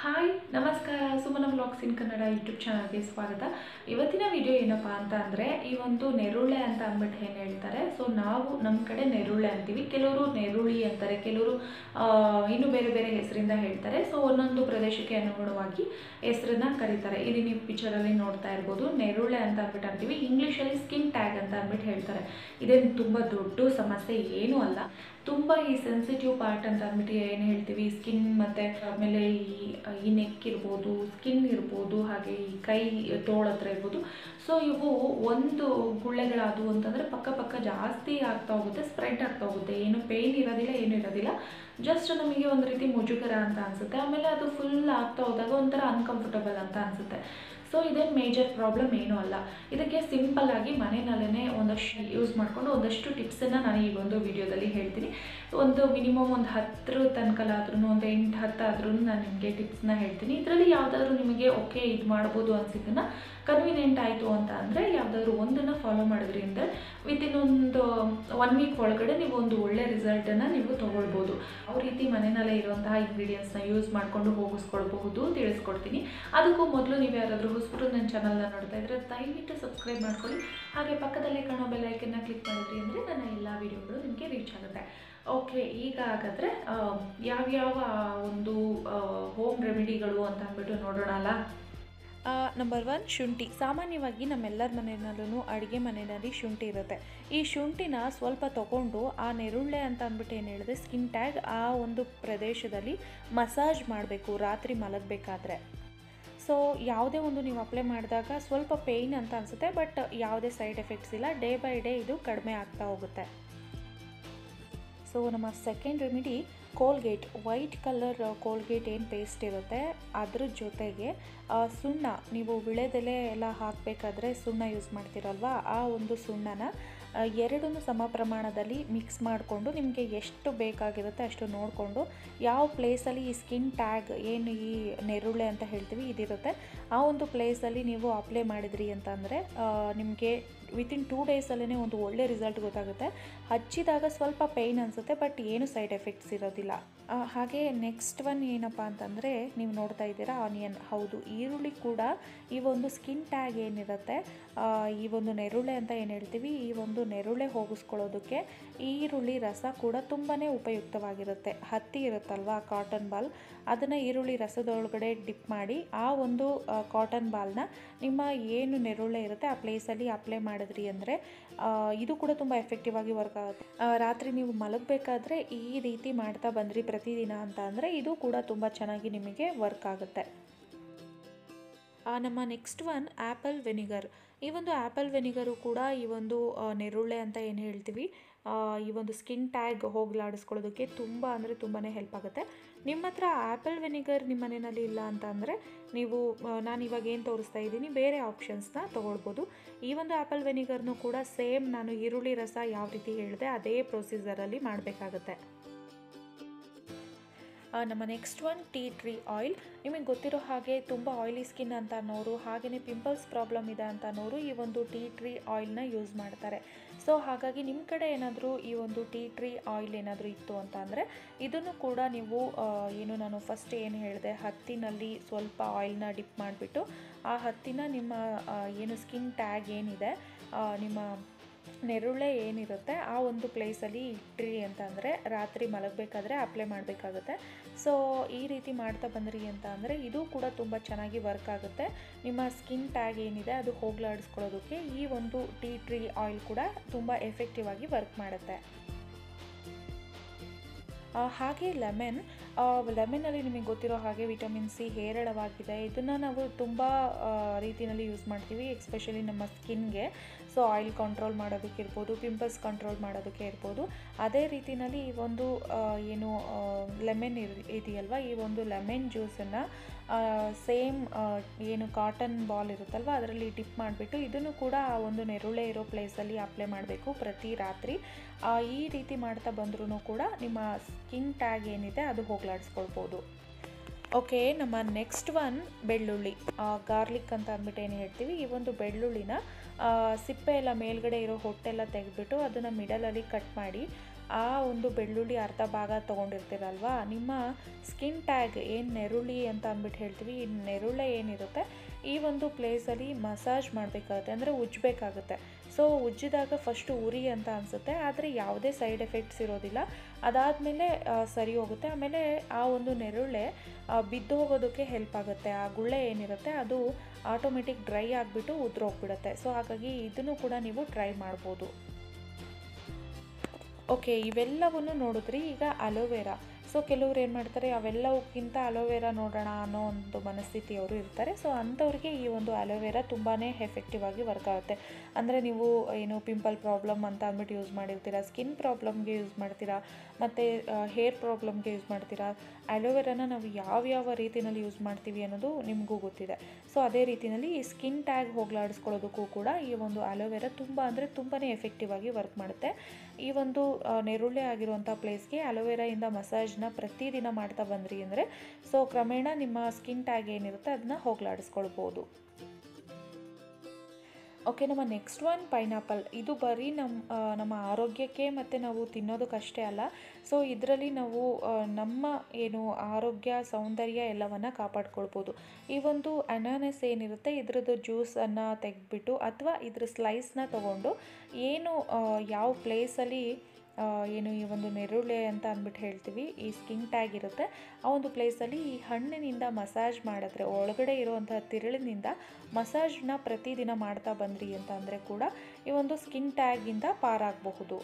hi ನಮಸ್ಕಾರ Sumana blogs in Kannada YouTube ಚಾನಲ್ಗೆ ಸ್ವಾಗತ ಇವತ್ತಿನ ವಿಡಿಯೋ ಏನಪ್ಪ ಅಂತ ಅಂದರೆ ಈ ಒಂದು ನೆರುಳೆ ಅಂತ ಅಂದ್ಬಿಟ್ಟು ಏನು ಹೇಳ್ತಾರೆ ಸೊ ನಾವು ನಮ್ಮ ಕಡೆ ನೆರುಳೆ ಅಂತೀವಿ ಕೆಲವರು ನೆರುಳಿ ಅಂತಾರೆ ಕೆಲವರು ಆ, ಇನ್ನು ಬೇರೆ ಬೇರೆ ಹೆಸರಿಂದ ಹೇಳ್ತಾರೆ ಸೊ ಒಂದೊಂದು ಪ್ರದೇಶಕ್ಕೆ ಅನುಗುಣವಾಗಿ ಹೆಸರನ್ನ ಕರೀತಾರೆ ಇಲ್ಲಿ ನೀವು ಪಿಕ್ಚರಲ್ಲಿ ನೋಡ್ತಾ ಇರ್ಬೋದು ನೆರುಳೆ ಅಂತ ಅಂದ್ಬಿಟ್ಟು ಅಂತೀವಿ ಇಂಗ್ಲೀಷಲ್ಲಿ ಸ್ಕಿನ್ ಟ್ಯಾಗ್ ಅಂತ ಅಂದ್ಬಿಟ್ಟು ಹೇಳ್ತಾರೆ ಇದೇನು ತುಂಬ ದೊಡ್ಡ ಸಮಸ್ಯೆ ಏನೂ ಅಲ್ಲ ತುಂಬ ಈ ಸೆನ್ಸಿಟಿವ್ ಪಾರ್ಟ್ ಅಂತ ಅಂದ್ಬಿಟ್ಟು ಏನು ಹೇಳ್ತೀವಿ ಸ್ಕಿನ್ ಮತ್ತು ಆಮೇಲೆ ಈ ಈ ನೆಕ್ ಇರ್ಬೋದು ಸ್ಕಿನ್ ಇರ್ಬೋದು ಹಾಗೆ ಈ ಕೈ ತೋಳ ಹತ್ರ ಇರ್ಬೋದು ಸೊ ಇವು ಒಂದು ಗುಳ್ಳೆಗಳಾದವು ಅಂತಂದರೆ ಪಕ್ಕ ಪಕ್ಕ ಜಾಸ್ತಿ ಆಗ್ತಾ ಹೋಗುತ್ತೆ ಸ್ಪ್ರೆಡ್ ಆಗ್ತಾ ಹೋಗುತ್ತೆ ಏನು ಪೇಯ್ನ್ ಇರೋದಿಲ್ಲ ಏನು ಇರೋದಿಲ್ಲ ಜಸ್ಟ್ ನಮಗೆ ಒಂದು ರೀತಿ ಮುಜುಗರ ಅಂತ ಅನಿಸುತ್ತೆ ಆಮೇಲೆ ಅದು ಫುಲ್ ಆಗ್ತಾ ಹೋದಾಗ ಒಂಥರ ಅನ್ಕಂಫರ್ಟಬಲ್ ಅಂತ ಅನಿಸುತ್ತೆ ಸೊ ಇದೇನು ಮೇಜರ್ ಪ್ರಾಬ್ಲಮ್ ಏನೂ ಅಲ್ಲ ಇದಕ್ಕೆ ಸಿಂಪಲ್ ಆಗಿ ಮನೆಯಲ್ಲೇ ಒಂದಷ್ಟು ಯೂಸ್ ಮಾಡಿಕೊಂಡು ಒಂದಷ್ಟು ಟಿಪ್ಸನ್ನು ನಾನು ಈ ಒಂದು ವಿಡಿಯೋದಲ್ಲಿ ಹೇಳ್ತೀನಿ ಒಂದು ಮಿನಿಮಮ್ ಒಂದು ಹತ್ತರ ತನಕಲಾದ್ರೂ ಒಂದು ಎಂಟು ಹತ್ತು ಆದ್ರೂ ನಾನು ನಿಮಗೆ ಟಿಪ್ಸ್ನ ಹೇಳ್ತೀನಿ ಇದರಲ್ಲಿ ಯಾವುದಾದ್ರೂ ನಿಮಗೆ ಓಕೆ ಇದು ಮಾಡ್ಬೋದು ಅನ್ಸಿದ್ದನ್ನು ಕನ್ವೀನಿಯೆಂಟ್ ಆಯಿತು ಅಂತ ಅಂದರೆ ಯಾವುದಾದ್ರೂ ಒಂದನ್ನು ಫಾಲೋ ಮಾಡೋದ್ರಿಂದ ವಿತಿನ್ ಒಂದು ಒನ್ ವೀಕ್ ಒಳಗಡೆ ನೀವು ಒಂದು ಒಳ್ಳೆ ರಿಸಲ್ಟನ್ನು ನೀವು ತೊಗೊಳ್ಬೋದು ಯಾವ ರೀತಿ ಮನೆಯಲ್ಲೇ ಇರುವಂತಹ ಇಂಗ್ರೀಡಿಯೆಂಟ್ಸ್ನ ಯೂಸ್ ಮಾಡಿಕೊಂಡು ಹೋಗಿಸ್ಕೊಳ್ಬಹುದು ತಿಳಿಸ್ಕೊಡ್ತೀನಿ ಅದಕ್ಕೂ ಮೊದಲು ನೀವು ಯಾರಾದರೂ ಹೊಸಬರು ನನ್ನ ಚಾನಲ್ನ ನೋಡ್ತಾ ಇದ್ರೆ ದಯವಿಟ್ಟು ಸಬ್ಸ್ಕ್ರೈಬ್ ಮಾಡ್ಕೊಳ್ಳಿ ಹಾಗೆ ಪಕ್ಕದಲ್ಲೇ ಕಾಣೋ ಬೆಲ್ ಐಕನ್ನ ಕ್ಲಿಕ್ ಮಾಡಿದ್ರಿ ಅಂದರೆ ನನ್ನ ಎಲ್ಲ ವೀಡಿಯೋಗಳು ನಿಮಗೆ ರೀಚ್ ಆಗುತ್ತೆ ಓಕೆ ಈಗ ಹಾಗಾದರೆ ಆ, ಯಾವ್ಯಾವ ಒಂದು ಹೋಮ್ ರೆಮಿಡಿಗಳು ಅಂತ ಅಂದ್ಬಿಟ್ಟು ನೋಡೋಣ ಅಲ್ಲ ನಂಬರ್ ಒನ್ ಶುಂಠಿ ಸಾಮಾನ್ಯವಾಗಿ ನಮ್ಮೆಲ್ಲರ ಮನೆಯಲ್ಲೂ ಅಡುಗೆ ಮನೆಯಲ್ಲಿ ಶುಂಠಿ ಇರುತ್ತೆ ಈ ಶುಂಠಿನ ಸ್ವಲ್ಪ ತಗೊಂಡು ಆ ನೆರುಳ್ಳೆ ಅಂತ ಅಂದ್ಬಿಟ್ಟು ಏನು ಹೇಳಿದೆ ಸ್ಕಿನ್ ಟ್ಯಾಗ್ ಆ ಒಂದು ಪ್ರದೇಶದಲ್ಲಿ ಮಸಾಜ್ ಮಾಡಬೇಕು ರಾತ್ರಿ ಮಲಗಬೇಕಾದ್ರೆ ಸೊ ಯಾವುದೇ ಒಂದು ನೀವು ಅಪ್ಲೈ ಮಾಡಿದಾಗ ಸ್ವಲ್ಪ ಪೇಯ್ನ್ ಅಂತ ಅನಿಸುತ್ತೆ ಬಟ್ ಯಾವುದೇ ಸೈಡ್ ಎಫೆಕ್ಟ್ಸ್ ಇಲ್ಲ ಡೇ ಬೈ ಡೇ ಇದು ಕಡಿಮೆ ಆಗ್ತಾ ಹೋಗುತ್ತೆ ಸೊ ನಮ್ಮ second remedy Colgate white colour Colgate ಏನು ಪೇಸ್ಟ್ ಇರುತ್ತೆ ಅದ್ರ ಜೊತೆಗೆ ಆ, ಸುಣ್ಣ ನೀವು ವಿಳೆದೆಲೆ ಎಲ್ಲ ಹಾಕಬೇಕಾದ್ರೆ ಸುಣ್ಣ ಯೂಸ್ ಮಾಡ್ತೀರಲ್ವಾ ಆ ಒಂದು ಸುಣ್ಣನ ಎರಡನ್ನೂ ಸಮ ಪ್ರಮಾಣದಲ್ಲಿ ಮಿಕ್ಸ್ ಮಾಡಿಕೊಂಡು ನಿಮಗೆ ಎಷ್ಟು ಬೇಕಾಗಿರುತ್ತೆ ಅಷ್ಟು ನೋಡಿಕೊಂಡು ಯಾವ ಪ್ಲೇಸಲ್ಲಿ ಈ ಸ್ಕಿನ್ ಟ್ಯಾಗ್ ಏನು ಈ ನೆರುಳೆ ಅಂತ ಹೇಳ್ತೀವಿ ಇದಿರುತ್ತೆ ಆ ಒಂದು ಪ್ಲೇಸಲ್ಲಿ ನೀವು ಅಪ್ಲೈ ಮಾಡಿದ್ರಿ ಅಂತಂದರೆ ನಿಮಗೆ ವಿತಿನ್ ಟೂ ಡೇಸಲ್ಲೇ ಒಂದು ಒಳ್ಳೆ ರಿಸಲ್ಟ್ ಗೊತ್ತಾಗುತ್ತೆ ಹಚ್ಚಿದಾಗ ಸ್ವಲ್ಪ ಪೇಯ್ನ್ ಅನಿಸುತ್ತೆ ಬಟ್ ಏನು ಸೈಡ್ ಎಫೆಕ್ಟ್ಸ್ ಇರೋದಿಲ್ಲ ಆ, ಹಾಗೆ ನೆಕ್ಸ್ಟ್ ಒನ್ ಏನಪ್ಪ ಅಂತಂದರೆ ನೀವು ನೋಡ್ತಾ ಇದ್ದೀರಾ ಆನಿಯನ್ ಹೌದು ಈರುಳ್ಳಿ ಕೂಡ ಈ ಒಂದು ಸ್ಕಿನ್ ಟ್ಯಾಗ್ ಏನಿರುತ್ತೆ ಆ, ಈ ಒಂದು ನೆರುಳೆ ಅಂತ ಏನು ಹೇಳ್ತೀವಿ ಈ ಒಂದು ನೆರುಳೆ ಹೋಗಿಸ್ಕೊಳ್ಳೋದಕ್ಕೆ ಈರುಳ್ಳಿ ರಸ ಕೂಡ ತುಂಬಾ ಉಪಯುಕ್ತವಾಗಿರುತ್ತೆ ಹತ್ತಿ ಇರುತ್ತಲ್ವಾ ಕಾಟನ್ ಬಾಲ್ ಅದನ್ನು ಈರುಳ್ಳಿ ರಸದೊಳಗಡೆ ಡಿಪ್ ಮಾಡಿ ಆ ಒಂದು ಕಾಟನ್ ಬಾಲ್ನ ನಿಮ್ಮ ಏನು ನೆರುಳೆ ಇರುತ್ತೆ ಆ ಪ್ಲೇಸಲ್ಲಿ ಅಪ್ಲೈ ಮಾಡಿದ್ರಿ ಅಂದರೆ ಇದು ಕೂಡ ತುಂಬ ಎಫೆಕ್ಟಿವ್ ಆಗಿ ವರ್ಕ್ ಆಗುತ್ತೆ ಆ, ರಾತ್ರಿ ನೀವು ಮಲಗಬೇಕಾದ್ರೆ ಈ ರೀತಿ ಮಾಡ್ತಾ ಬಂದ್ರಿ ಪ್ರತಿದಿನ ಅಂತ ಅಂದರೆ ಇದು ಕೂಡ ತುಂಬ ಚೆನ್ನಾಗಿ ನಿಮಗೆ ವರ್ಕ್ ಆಗುತ್ತೆ ಆ, ನಮ್ಮ ನೆಕ್ಸ್ಟ್ ಒನ್ ಆ್ಯಪಲ್ ವೆನಿಗರ್ ಈ ಒಂದು ಆ್ಯಪಲ್ ವೆನಿಗರು ಕೂಡ ಈ ಒಂದು ಆ, ನೆರುಳೆ ಅಂತ ಏನು ಹೇಳ್ತೀವಿ ಆ, ಈ ಒಂದು ಸ್ಕಿನ್ ಟ್ಯಾಗ್ ಹೋಗ್ಲಾಡಿಸ್ಕೊಳ್ಳೋದಕ್ಕೆ ತುಂಬ ಅಂದರೆ ತುಂಬಾ ಹೆಲ್ಪ್ ಆಗುತ್ತೆ ನಿಮ್ಮ ಹತ್ರ ಆ್ಯಪಲ್ ವೆನಿಗರ್ ನಿಮ್ಮ ಮನೆಯಲ್ಲಿ ಇಲ್ಲ ಅಂತ ಅಂದರೆ ನೀವು ಆ, ನಾನು ಇವಾಗ ಏನು ತೋರಿಸ್ತಾ ಇದ್ದೀನಿ ಬೇರೆ ಆಪ್ಷನ್ಸ್ನ ತೊಗೊಳ್ಬೋದು ಈ ಒಂದು ಆ್ಯಪಲ್ ವೆನಿಗರ್ನು ಕೂಡ ಸೇಮ್ ನಾನು ಈರುಳ್ಳಿ ರಸ ಯಾವ ರೀತಿ ಹೇಳಿದೆ ಅದೇ ಪ್ರೊಸೀಜರಲ್ಲಿ ಮಾಡಬೇಕಾಗತ್ತೆ ಆ, ನಮ್ಮ next one tea tree oil ನಿಮಗೆ ಗೊತ್ತಿರೋ ಹಾಗೆ ತುಂಬ ಆಯಿಲಿ ಸ್ಕಿನ್ ಅಂತ ಅನ್ನೋರು ಹಾಗೆಯೇ ಪಿಂಪಲ್ಸ್ ಪ್ರಾಬ್ಲಮ್ ಇದೆ ಅಂತ ಅನ್ನೋರು ಈ ಒಂದು ಟೀ ಟ್ರೀ ಆಯಿಲ್ನ ಯೂಸ್ ಮಾಡ್ತಾರೆ ಸೊ ಹಾಗಾಗಿ ನಿಮ್ಮ ಕಡೆ ಏನಾದರೂ ಈ ಒಂದು ಟೀ ಟ್ರೀ ಆಯಿಲ್ ಏನಾದರೂ ಇತ್ತು ಅಂತ ಅಂದರೆ ಇದನ್ನು ಕೂಡ ನೀವು ಆ, ಏನು ನಾನು ಫಸ್ಟ್ ಏನು ಹೇಳಿದೆ ಹತ್ತಿನಲ್ಲಿ ಸ್ವಲ್ಪ ಆಯಿಲ್ನ ಡಿಪ್ ಮಾಡಿಬಿಟ್ಟು ಆ ಹತ್ತಿನ ನಿಮ್ಮ ಆ, ಏನು ಸ್ಕಿನ್ ಟ್ಯಾಗ್ ಏನಿದೆ ಆ, ನಿಮ್ಮ ನೆರುಳೆ ಏನಿರುತ್ತೆ ಆ ಒಂದು ಪ್ಲೇಸಲ್ಲಿ ಇಟ್ರಿ ಅಂತ ಅಂದರೆ ರಾತ್ರಿ ಮಲಗಬೇಕಾದ್ರೆ ಅಪ್ಲೈ ಮಾಡಬೇಕಾಗುತ್ತೆ ಸೊ ಈ ರೀತಿ ಮಾಡ್ತಾ ಬಂದ್ರಿ ಅಂತ ಅಂದರೆ ಇದು ಕೂಡ ತುಂಬ ಚೆನ್ನಾಗಿ ವರ್ಕ್ ಆಗುತ್ತೆ ನಿಮ್ಮ ಸ್ಕಿನ್ ಟ್ಯಾಗ್ ಏನಿದೆ ಅದು ಹೋಗ್ಲಾಡಿಸ್ಕೊಳ್ಳೋದಕ್ಕೆ ಈ ಒಂದು ಟೀ ಟ್ರೀ ಆಯಿಲ್ ಕೂಡ ತುಂಬ ಎಫೆಕ್ಟಿವ್ ಆಗಿ ವರ್ಕ್ ಮಾಡುತ್ತೆ ಆ, ಹಾಗೆ ಲೆಮನ್ ಲೆಮನಲ್ಲಿ ನಿಮಗೆ ಗೊತ್ತಿರೋ ಹಾಗೆ ವಿಟಮಿನ್ ಸಿ ಹೇರಳವಾಗಿದೆ ಇದನ್ನು ನಾವು ತುಂಬ ರೀತಿಯಲ್ಲಿ ಯೂಸ್ ಮಾಡ್ತೀವಿ ಎಕ್ಸ್ಪೆಷಲಿ ನಮ್ಮ ಸ್ಕಿನ್ಗೆ ಸೊ ಆಯಿಲ್ ಕಂಟ್ರೋಲ್ ಮಾಡೋದಕ್ಕೆ ಇರ್ಬೋದು ಪಿಂಪಲ್ಸ್ ಕಂಟ್ರೋಲ್ ಮಾಡೋದಕ್ಕೆ ಇರ್ಬೋದು ಅದೇ ರೀತಿಯಲ್ಲಿ ಈ ಒಂದು ಆ, ಏನು ಲೆಮನ್ ಇರ್ ಇದೆಯಲ್ವ ಈ ಒಂದು ಲೆಮನ್ ಜ್ಯೂಸನ್ನು ಸೇಮ್ ಏನು ಕಾಟನ್ ಬಾಲ್ ಇರುತ್ತಲ್ವ ಅದರಲ್ಲಿ ಡಿಪ್ ಮಾಡಿಬಿಟ್ಟು ಇದನ್ನು ಕೂಡ ಆ ಒಂದು ನೆರುಳೆ ಇರೋ ಪ್ಲೇಸಲ್ಲಿ ಅಪ್ಲೈ ಮಾಡಬೇಕು ಪ್ರತಿ ರಾತ್ರಿ ಆ, ಈ ರೀತಿ ಮಾಡ್ತಾ ಬಂದ್ರೂ ಕೂಡ ನಿಮ್ಮ ಸ್ಕಿನ್ ಟ್ಯಾಗ್ ಏನಿದೆ ಅದು ಹೋಗ್ಲಾಡಿಸ್ಕೊಳ್ಬೋದು ಓಕೆ ನಮ್ಮ ನೆಕ್ಸ್ಟ್ ಒನ್ ಬೆಳ್ಳುಳ್ಳಿ ಗಾರ್ಲಿಕ್ ಅಂತ ಅಂದ್ಬಿಟ್ಟು ಏನು ಹೇಳ್ತೀವಿ ಈ ಒಂದು ಬೆಳ್ಳುಳ್ಳಿನ ಆ, ಸಿಪ್ಪೆ ಎಲ್ಲ ಮೇಲ್ಗಡೆ ಇರೋ ಹೊಟ್ಟೆಲ್ಲ ತೆಗೆದ್ಬಿಟ್ಟು ಅದನ್ನು ಮಿಡಲಲ್ಲಿ ಕಟ್ ಮಾಡಿ ಆ ಒಂದು ಬೆಳ್ಳುಳ್ಳಿ ಅರ್ಧ ಭಾಗ ತೊಗೊಂಡಿರ್ತೀರಲ್ವಾ ನಿಮ್ಮ ಸ್ಕಿನ್ ಟ್ಯಾಗ್ ಏನು ನೆರುಳಿ ಅಂತ ಅಂದ್ಬಿಟ್ಟು ಹೇಳ್ತೀವಿ ಈ ನೆರುಳೆ ಏನಿರುತ್ತೆ ಈ ಒಂದು ಪ್ಲೇಸಲ್ಲಿ ಮಸಾಜ್ ಮಾಡಬೇಕಾಗುತ್ತೆ ಅಂದರೆ ಉಜ್ಜಬೇಕಾಗುತ್ತೆ ಸೊ ಉಜ್ಜಿದಾಗ ಫಸ್ಟು ಉರಿ ಅಂತ ಅನಿಸುತ್ತೆ ಆದರೆ ಯಾವುದೇ ಸೈಡ್ ಎಫೆಕ್ಟ್ಸ್ ಇರೋದಿಲ್ಲ ಅದಾದಮೇಲೆ ಸರಿ ಹೋಗುತ್ತೆ ಆಮೇಲೆ ಆ ಒಂದು ನೆರುಳೆ ಬಿದ್ದು ಹೋಗೋದಕ್ಕೆ ಹೆಲ್ಪ್ ಆಗುತ್ತೆ ಆ ಗುಳ್ಳೆ ಏನಿರುತ್ತೆ ಅದು ಆಟೋಮೆಟಿಕ್ ಡ್ರೈ ಆಗಿಬಿಟ್ಟು ಉದ್ರೋಗ್ಬಿಡುತ್ತೆ ಸೊ ಹಾಗಾಗಿ ಇದನ್ನು ಕೂಡ ನೀವು ಟ್ರೈ ಮಾಡ್ಬೋದು ಓಕೆ ಇವೆಲ್ಲವನ್ನು ನೋಡಿದ್ರಿ ಈಗ ಅಲೋವೆರಾ ಸೊ ಕೆಲವ್ರು ಏನು ಮಾಡ್ತಾರೆ ಅವೆಲ್ಲವಕ್ಕಿಂತ ಅಲೋವೆರಾ ನೋಡೋಣ ಅನ್ನೋ ಒಂದು ಮನಸ್ಥಿತಿಯವರು ಇರ್ತಾರೆ ಸೊ ಅಂಥವ್ರಿಗೆ ಈ ಒಂದು ಅಲೋವೆರಾ ತುಂಬಾ ಎಫೆಕ್ಟಿವ್ ಆಗಿ ವರ್ಕ್ ಆಗುತ್ತೆ ಅಂದರೆ ನೀವು ಏನು ಪಿಂಪಲ್ ಪ್ರಾಬ್ಲಮ್ ಅಂತ ಅಂದ್ಬಿಟ್ಟು ಯೂಸ್ ಮಾಡಿರ್ತೀರಾ ಸ್ಕಿನ್ ಪ್ರಾಬ್ಲಮ್ಗೆ ಯೂಸ್ ಮಾಡ್ತೀರಾ ಮತ್ತು ಹೇರ್ ಪ್ರಾಬ್ಲಮ್ಗೆ ಯೂಸ್ ಮಾಡ್ತೀರಾ ಅಲೋವೆರಾನ ನಾವು ಯಾವ್ಯಾವ ರೀತಿಯಲ್ಲಿ ಯೂಸ್ ಮಾಡ್ತೀವಿ ಅನ್ನೋದು ನಿಮಗೂ ಗೊತ್ತಿದೆ ಸೊ ಅದೇ ರೀತಿಯಲ್ಲಿ ಈ ಸ್ಕಿನ್ ಟ್ಯಾಗ್ ಹೋಗ್ಲಾಡಿಸ್ಕೊಳ್ಳೋದಕ್ಕೂ ಕೂಡ ಈ ಒಂದು ಅಲೋವೆರಾ ತುಂಬ ಅಂದರೆ ತುಂಬಾ ಎಫೆಕ್ಟಿವ್ ಆಗಿ ವರ್ಕ್ ಮಾಡುತ್ತೆ ಈ ಒಂದು ನೆರುಳೆ ಆಗಿರುವಂಥ ಪ್ಲೇಸ್ಗೆ ಅಲೋವೆರಾಯಿಂದ ಮಸಾಜ್ನ ಪ್ರತಿದಿನ ಮಾಡ್ತಾ ಬಂದ್ರಿ ಅಂದರೆ ಸೊ ಕ್ರಮೇಣ ನಿಮ್ಮ ಸ್ಕಿನ್ ಟ್ಯಾಗ್ ಏನಿರುತ್ತೆ ಅದನ್ನ ಹೋಗ್ಲಾಡಿಸ್ಕೊಳ್ಬೋದು ಓಕೆ ನಮ್ಮ ನೆಕ್ಸ್ಟ್ ಒನ್ ಪೈನಾಪಲ್ ಇದು ಬರೀ ನಮ್ಮ ನಮ್ಮ ಆರೋಗ್ಯಕ್ಕೆ ಮತ್ತು ನಾವು ತಿನ್ನೋದಕ್ಕಷ್ಟೇ ಅಲ್ಲ ಸೊ ಇದರಲ್ಲಿ ನಾವು ನಮ್ಮ ಏನು ಆರೋಗ್ಯ ಸೌಂದರ್ಯ ಎಲ್ಲವನ್ನು ಕಾಪಾಡ್ಕೊಳ್ಬೋದು ಈ ಒಂದು ಅನಾನಸ್ ಏನಿರುತ್ತೆ ಇದ್ರದ್ದು ಜ್ಯೂಸನ್ನು ತೆಗೆದ್ಬಿಟ್ಟು ಅಥವಾ ಇದ್ರ ಸ್ಲೈಸ್ನ ತೊಗೊಂಡು ಏನು ಯಾವ ಪ್ಲೇಸಲ್ಲಿ ಏನು ಈ ಒಂದು ನೆರುಳೆ ಅಂತ ಅಂದ್ಬಿಟ್ಟು ಹೇಳ್ತೀವಿ ಈ ಸ್ಕಿನ್ ಟ್ಯಾಗ್ ಇರುತ್ತೆ ಆ ಒಂದು ಪ್ಲೇಸಲ್ಲಿ ಈ ಹಣ್ಣಿನಿಂದ ಮಸಾಜ್ ಮಾಡಿದ್ರೆ ಒಳಗಡೆ ಇರುವಂತಹ ತಿರುಳಿನಿಂದ ಮಸಾಜ್ನ ಪ್ರತಿದಿನ ಮಾಡ್ತಾ ಬಂದ್ರಿ ಅಂತ ಅಂದರೆ ಕೂಡ ಈ ಒಂದು ಸ್ಕಿನ್ ಟ್ಯಾಗಿಂದ ಪಾರಾಗಬಹುದು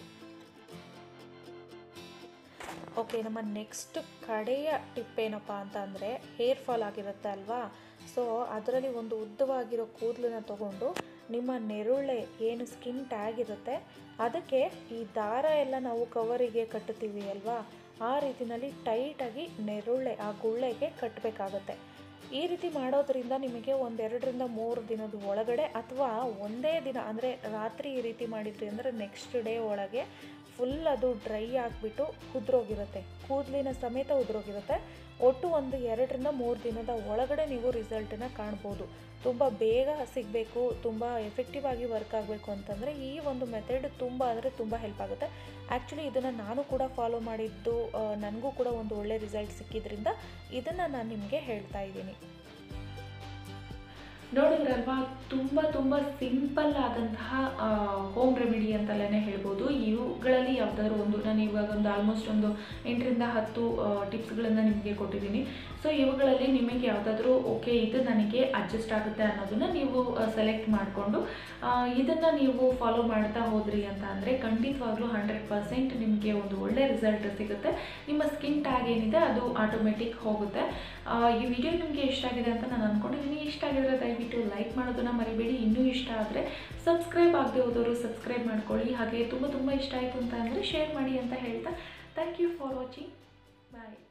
ಓಕೆ ನಮ್ಮ ನೆಕ್ಸ್ಟ್ ಕಡೆಯ ಟಿಪ್ ಏನಪ್ಪ ಅಂತ ಅಂದರೆ ಹೇರ್ ಫಾಲ್ ಆಗಿರುತ್ತೆ ಅಲ್ವಾ ಸೊ ಅದರಲ್ಲಿ ಒಂದು ಉದ್ದವಾಗಿರೋ ಕೂದಲನ್ನ ತಗೊಂಡು ನಿಮ್ಮ ನೆರುಳೆ ಏನು ಸ್ಕಿನ್ ಟ್ಯಾಗ್ ಇರುತ್ತೆ ಅದಕ್ಕೆ ಈ ದಾರ ಎಲ್ಲ ನಾವು ಕವರಿಗೆ ಕಟ್ಟುತ್ತೀವಿ ಅಲ್ವಾ ಆ ರೀತಿಯಲ್ಲಿ ಟೈಟಾಗಿ ನೆರುಳೆ ಆ ಗುಳ್ಳೆಗೆ ಕಟ್ಟಬೇಕಾಗತ್ತೆ ಈ ರೀತಿ ಮಾಡೋದ್ರಿಂದ ನಿಮಗೆ ಒಂದೆರಡರಿಂದ ಮೂರು ದಿನದ ಒಳಗಡೆ ಅಥವಾ ಒಂದೇ ದಿನ ಅಂದರೆ ರಾತ್ರಿ ಈ ರೀತಿ ಮಾಡಿದ್ರಿ ಅಂದರೆ ನೆಕ್ಸ್ಟ್ ಡೇ ಒಳಗೆ ಫುಲ್ ಅದು ಡ್ರೈ ಆಗಿಬಿಟ್ಟು ಉದ್ರೋಗಿರುತ್ತೆ ಕೂದಲಿನ ಸಮೇತ ಉದ್ರೋಗಿರುತ್ತೆ ಒಟ್ಟು ಒಂದು ಎರಡರಿಂದ ಮೂರು ದಿನದ ಒಳಗಡೆ ನೀವು ರಿಸಲ್ಟನ್ನ ಕಾಣ್ಬೋದು ತುಂಬ ಬೇಗ ಸಿಗಬೇಕು ತುಂಬ ಎಫೆಕ್ಟಿವ್ ಆಗಿ ವರ್ಕ್ ಆಗಬೇಕು ಅಂತಂದರೆ ಈ ಒಂದು ಮೆಥಡ್ ತುಂಬ ಅಂದರೆ ತುಂಬ ಹೆಲ್ಪ್ ಆಗುತ್ತೆ ಆ್ಯಕ್ಚುಲಿ ಇದನ್ನು ನಾನು ಕೂಡ ಫಾಲೋ ಮಾಡಿದ್ದು ನನಗೂ ಕೂಡ ಒಂದು ಒಳ್ಳೆ ರಿಸಲ್ಟ್ ಸಿಕ್ಕಿದ್ರಿಂದ ಇದನ್ನು ನಾನು ನಿಮಗೆ ಹೇಳ್ತಾ ಇದ್ದೀನಿ ನೋಡಿದ್ರಲ್ವಾ ತುಂಬ ತುಂಬ ಸಿಂಪಲ್ ಆದಂತಹ ಹೋಮ್ ರೆಮಿಡಿ ಅಂತಲೇ ಹೇಳ್ಬೋದು ಇವುಗಳಲ್ಲಿ ಯಾವುದಾದ್ರು ಒಂದು ನಾನು ಇವಾಗ ಒಂದು ಆಲ್ಮೋಸ್ಟ್ ಒಂದು ಎಂಟರಿಂದ ಹತ್ತು ಟಿಪ್ಸ್ಗಳನ್ನು ನಿಮಗೆ ಕೊಟ್ಟಿದ್ದೀನಿ ಸೊ ಇವುಗಳಲ್ಲಿ ನಿಮಗೆ ಯಾವುದಾದ್ರೂ ಓಕೆ ಇದು ನನಗೆ ಅಡ್ಜಸ್ಟ್ ಆಗುತ್ತೆ ಅನ್ನೋದನ್ನು ನೀವು ಸೆಲೆಕ್ಟ್ ಮಾಡಿಕೊಂಡು ಇದನ್ನು ನೀವು ಫಾಲೋ ಮಾಡ್ತಾ ಹೋದ್ರಿ ಅಂತ ಅಂದರೆ ಖಂಡಿತವಾಗ್ಲೂ ಹಂಡ್ರೆಡ್ ಪರ್ಸೆಂಟ್ ನಿಮಗೆ ಒಂದು ಒಳ್ಳೆ ರಿಸಲ್ಟ್ ಸಿಗುತ್ತೆ ನಿಮ್ಮ ಸ್ಕಿನ್ ಟ್ಯಾಗ್ ಏನಿದೆ ಅದು ಆಟೋಮೆಟಿಕ್ ಹೋಗುತ್ತೆ ಈ ವಿಡಿಯೋ ನಿಮಗೆ ಇಷ್ಟ ಆಗಿದೆ ಅಂತ ನಾನು ಅಂದ್ಕೊಂಡಿದ್ದೀನಿ ಇಷ್ಟ ಆಗಿದ್ರೆ ದಯವಿಟ್ಟು ಲೈಕ್ ಮಾಡೋದನ್ನು ಮರಿಬೇಡಿ ಇನ್ನೂ ಇಷ್ಟ ಆದರೆ ಸಬ್ಸ್ಕ್ರೈಬ್ ಆಗದೆ ಹೋದವರು ಸಬ್ಸ್ಕ್ರೈಬ್ ಮಾಡ್ಕೊಳ್ಳಿ ಹಾಗೆ ತುಂಬ ತುಂಬ ಇಷ್ಟ ಆಯಿತು ಅಂತ ಅಂದರೆ ಶೇರ್ ಮಾಡಿ ಅಂತ ಹೇಳ್ತಾ thank you for watching bye